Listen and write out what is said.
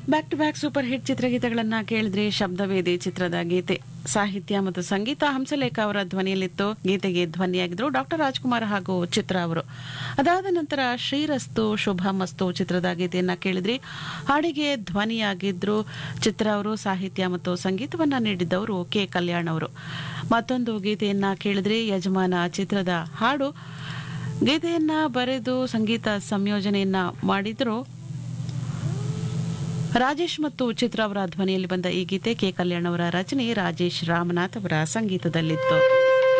back to back super hit ಚಿತ್ರಗೀತೆಗಳನ್ನ ಕೇಳಿದ್ರೆ ಶಬ್ದವೇದಿ ಚಿತ್ರದ ಗೀತೆ ಸಾಹಿತ್ಯ ಮತ್ತು ಸಂಗೀತ ಹಂಸಲೇಖ ಅವರ ಧ್ವನಿಯಲ್ಲಿತ್ತು ಗೀತೆಗೆ ಧ್ವನಿಯಾಗಿದ್ರು ಡಾಕ್ಟರ್ ರಾಜ್ಕುಮಾರ್ ಹಾಗೂ ಚಿತ್ರ ಅವರು ಅದಾದ ನಂತರ ಶ್ರೀರಸ್ತು ಶುಭ ಮಸ್ತು ಚಿತ್ರದ ಗೀತೆಯನ್ನ ಕೇಳಿದ್ರಿ ಹಾಡಿಗೆ ಧ್ವನಿಯಾಗಿದ್ರು ಚಿತ್ರ ಅವರು ಸಾಹಿತ್ಯ ಮತ್ತು ಸಂಗೀತವನ್ನ ನೀಡಿದ್ದವರು ಕೆ ಕಲ್ಯಾಣ್ ಅವರು ಮತ್ತೊಂದು ಗೀತೆಯನ್ನ ಕೇಳಿದ್ರಿ ಯಜಮಾನ ಚಿತ್ರದ ಹಾಡು ಗೀತೆಯನ್ನ ಬರೆದು ಸಂಗೀತ ಸಂಯೋಜನೆಯನ್ನ ಮಾಡಿದ್ರು ರಾಜೇಶ್ ಮತ್ತು ಚಿತ್ರ ಅವರ ಧ್ವನಿಯಲ್ಲಿ ಬಂದ ಈ ಗೀತೆ ಕೆ ಕಲ್ಯಾಣ್ ಅವರ ರಚನೆ ರಾಜೇಶ್ ರಾಮನಾಥ್ ಅವರ ಸಂಗೀತದಲ್ಲಿತ್ತು